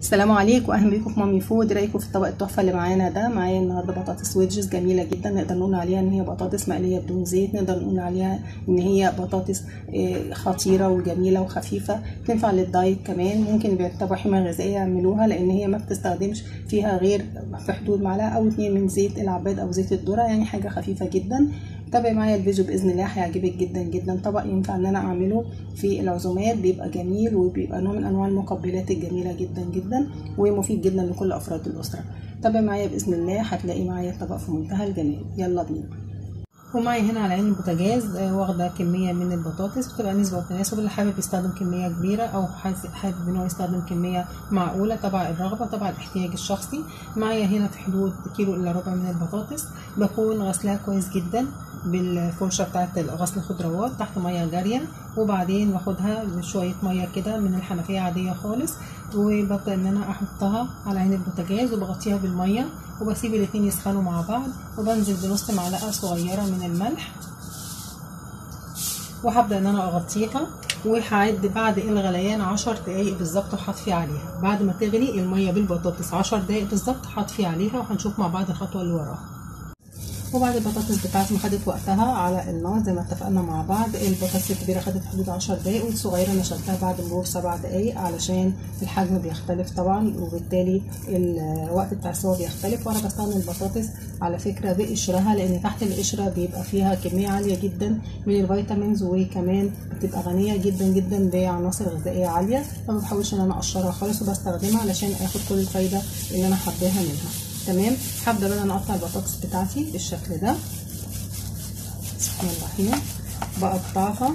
السلام عليكم واهلا بيكم في مامي فود رايكم في الطبق التحفه اللي معانا ده معايا النهارده بطاطس ويدجز جميله جدا نقدر نقول عليها ان هي بطاطس مقليه بدون زيت نقدر نقول عليها ان هي بطاطس آه، خطيره وجميله وخفيفه تنفع للدايت كمان ممكن بيتبعوا حمى غذائيه يعملوها لان هي ما بتستخدمش فيها غير في حدود معلقه او اتنين من زيت العباد او زيت الذره يعني حاجه خفيفه جدا تابع معايا الفيديو باذن الله هيعجبك جدا جدا طبق ينفع ان انا اعمله في العزومات بيبقى جميل وبيبقى نوع من انواع المقبلات الجميله جدا جدا ومفيد جدا لكل افراد الاسره تابع معايا باذن الله هتلاقي معايا الطبق في منتهى الجمال يلا بينا ومعي هنا على عين البوتاجاز آه، واخده كميه من البطاطس بتبقى نسبه وتناسب اللي حابب يستخدم كميه كبيره او حاس- حابب ان هو يستخدم كميه معقوله تبع الرغبه تبع الاحتياج الشخصي معايا هنا في حدود كيلو الا ربع من البطاطس بكون غسلاها كويس جدا بالفرشه بتاعه غسل الخضروات تحت ميه جاريه وبعدين باخدها بشويه ميه كده من الحنفيه عاديه خالص وببدا ان انا احطها على عين البوتاجاز وبغطيها بالميه وبسيب الاتنين يسخنوا مع بعض وبنزل بنص معلقه صغيره من الملح وهبدا ان انا اغطيها وهعد بعد الغليان عشر دقايق بالظبط وهطفي عليها بعد ما تغلي الميه بالبطاطس عشر دقايق بالظبط هطفي عليها وهنشوف مع بعض الخطوه اللي وراها وبعد البطاطس بتاعتي ما خدت وقتها على النار زي ما اتفقنا مع بعض البطاطس الكبيره خدت حدود 10 دقايق والصغيره نشلتها بعد مرور 7 دقايق علشان الحجم بيختلف طبعا وبالتالي الوقت بتاع السوا بيختلف وانا بستخدم البطاطس على فكره بقشرها لان تحت القشره بيبقى فيها كميه عاليه جدا من الفيتامينز وكمان بتبقى غنيه جدا جدا بعناصر غذائيه عاليه فما بحاولش ان انا اقشرها خالص وبستخدمها علشان اخد كل الفايده اللي انا حباها منها تمام هبدا بقى انا اقطع البطاطس بتاعتي بالشكل ده بسم الله الرحمن بقطعها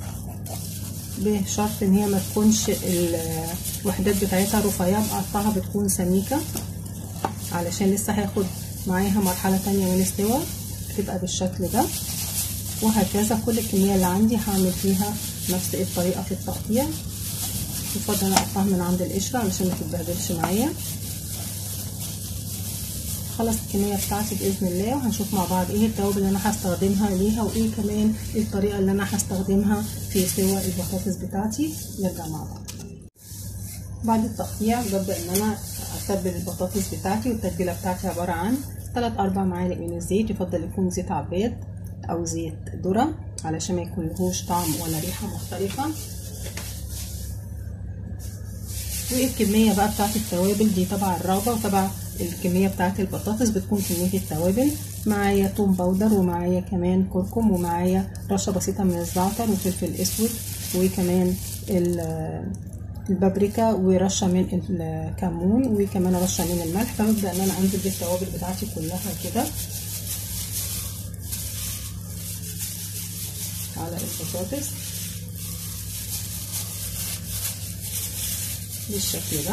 بشرط ان هي ما تكونش الوحدات بتاعتها رفيعه بقطعها بتكون سميكه علشان لسه هاخد معاها مرحله تانية من السوا تبقى بالشكل ده وهكذا كل الكميه اللي عندي هعمل فيها نفس الطريقه في التقطيع يفضل انا اقطعها من عند القشره علشان ما تتبهدلش معايا خلص الكميه بتاعتي باذن الله وهنشوف مع بعض ايه التوابل اللي انا هستخدمها ليها وايه كمان الطريقه اللي انا هستخدمها في سوا البطاطس بتاعتي نرجع مع بعض بعد التقطيع ببدا ان انا اتبل البطاطس بتاعتي والتتبيله بتاعتي عباره عن 3 4 معالق من الزيت يفضل يكون زيت عباد او زيت ذره علشان ما يكون لهوش طعم ولا ريحه مختلفه والكميه بقى بتاعت التوابل دي تبع الرغبه وتبع الكميه بتاعت البطاطس بتكون كميه التوابل معايا توم باودر ومعايا كمان كركم ومعايا رشه بسيطه من الزعتر وفلفل اسود وكمان البابريكا ورشه من الكمون وكمان رشه من الملح فببدا ان انا انزل بالتوابل بتاعتي كلها كده على البطاطس بالشكل ده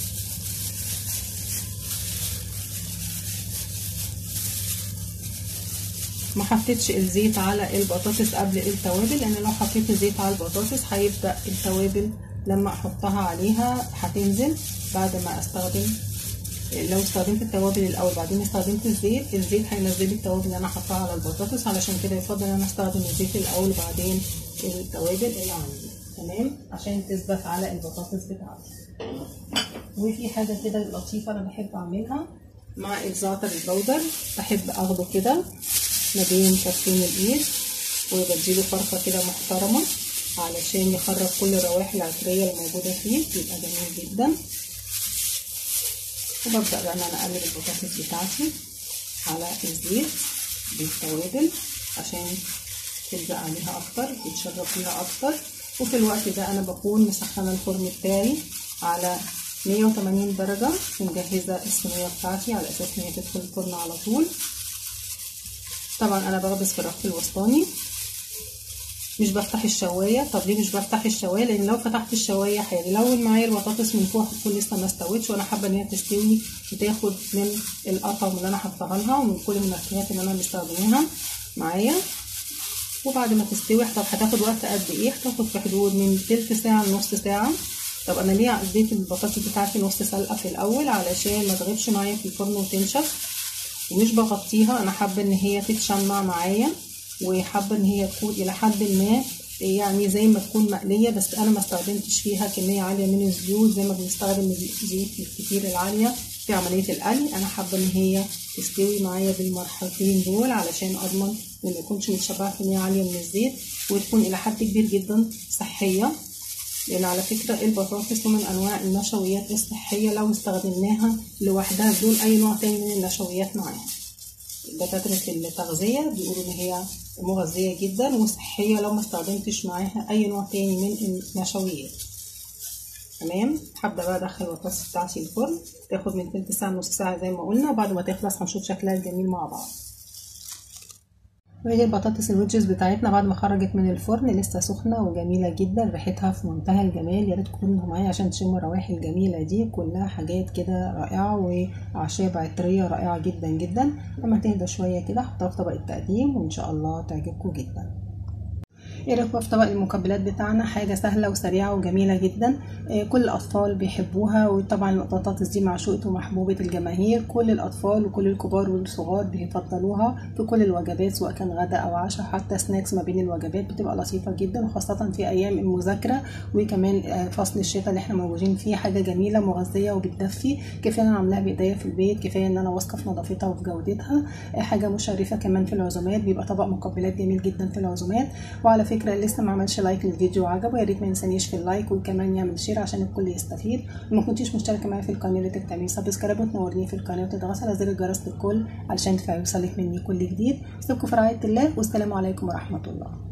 ما حطيتش الزيت على البطاطس قبل التوابل لان لو حطيت الزيت على البطاطس هيبدا التوابل لما احطها عليها هتنزل بعد ما استخدم لو استخدمت التوابل الاول بعدين استخدمت الزيت الزيت هينزل لي التوابل اللي انا حطاها على البطاطس علشان كده يفضل ان انا استخدم الزيت الاول وبعدين التوابل اللي عندي تمام عشان تثبت على البطاطس بتاعتي وفي حاجه كده لطيفه انا بحب اعملها مع الزعتر البودر بحب اخده كده ما بين كفين الايد وبديله فرخه كده محترمه علشان يخرج كل الروائح العطريه الموجوده فيه بيبقى جميل جدا وببدا بقى ان انا اقلب البطاطس بتاعتي على الزيت بالتوابل عشان تلزق عليها اكتر تتشرب فيها اكتر وفي الوقت ده انا بكون مسخنه الفرن بتاعي على 180 درجة ومجهزة الصينية بتاعتي على أساس إن هي تدخل الفرن على طول طبعا أنا بخبز في الرف الوسطاني مش بفتح الشواية طب ليه مش بفتح الشواية لأن لو فتحت الشواية هيلون معايا البطاطس من فوق هتكون لسه ما استوتش وأنا حابة إن هي تستوي وتاخد من القطم اللي أنا حطاها لها ومن كل المنكهات اللي أنا مستخدماها معايا وبعد ما تستوي طب هتاخد وقت قد ايه هتاخد في حدود من تلت ساعة لنص ساعة طب انا ليه اديت البطاطس بتاعتي نص سلقه في الاول علشان ما تغيبش معايا في الفرن وتنشف ومش بغطيها انا حابه ان هي تتشمع معايا وحابه ان هي تكون الى حد ما يعني زي ما تكون مقلية بس أنا ما استخدمتش فيها كمية عالية من الزيوت زي ما بنستخدم الزيوت الكتير العالية في عملية القلي أنا حابة إن هي تستوي معايا بالمرحلتين دول علشان أضمن إن ما يكونش متشبعة كمية عالية من الزيت وتكون إلى حد كبير جدا صحية لأن على فكرة البطاطس من أنواع النشويات الصحية لو استخدمناها لوحدها بدون أي نوع تاني من النشويات معاها دكاترة التغذية بيقولوا إن هي مغذية جدا وصحية لو ما استخدمتش معاها أي نوع تاني من النشويات تمام هبدأ بقى أدخل البطاطس بتاعتي الفرن تاخد من تلت ساعة لنص ساعة زي ما قلنا وبعد ما تخلص هنشوف شكلها الجميل مع بعض وهي البطاطس الويدجز بتاعتنا بعد ما خرجت من الفرن لسه سخنة وجميلة جدا ريحتها في منتهى الجمال يا ريت تكونوا معايا عشان تشموا الروائح الجميلة دي كلها حاجات كده رائعة وأعشاب عطرية رائعة جدا جدا لما تهدى شوية كده حطها في طبق التقديم وإن شاء الله تعجبكم جدا ايه رايكم في طبق المقبلات بتاعنا حاجه سهله وسريعه وجميله جدا كل الاطفال بيحبوها وطبعا البطاطس دي معشوقه ومحبوبه الجماهير كل الاطفال وكل الكبار والصغار بيفضلوها في كل الوجبات سواء كان غدا او عشاء حتى سناكس ما بين الوجبات بتبقى لطيفه جدا وخاصه في ايام المذاكره وكمان فصل الشتاء اللي احنا موجودين فيه حاجه جميله مغذيه وبتدفي كفايه انا عاملاها بايديا في البيت كفايه ان انا واثقه في نظافتها وفي جودتها حاجه مشرفه كمان في العزومات بيبقى طبق مقبلات جميل جدا في العزومات وعلى فكره فكره لسه ما عملش لايك للفيديو وعجبه يا ريت ما ينسانيش في اللايك وكمان يعمل شير عشان الكل يستفيد وما كنتيش مشتركه معايا في القناه اللي تعملي سبسكرايب وتنورني في القناه وتضغطي على زر الجرس للكل علشان يوصلك مني كل جديد اسيبكم في رعايه الله والسلام عليكم ورحمه الله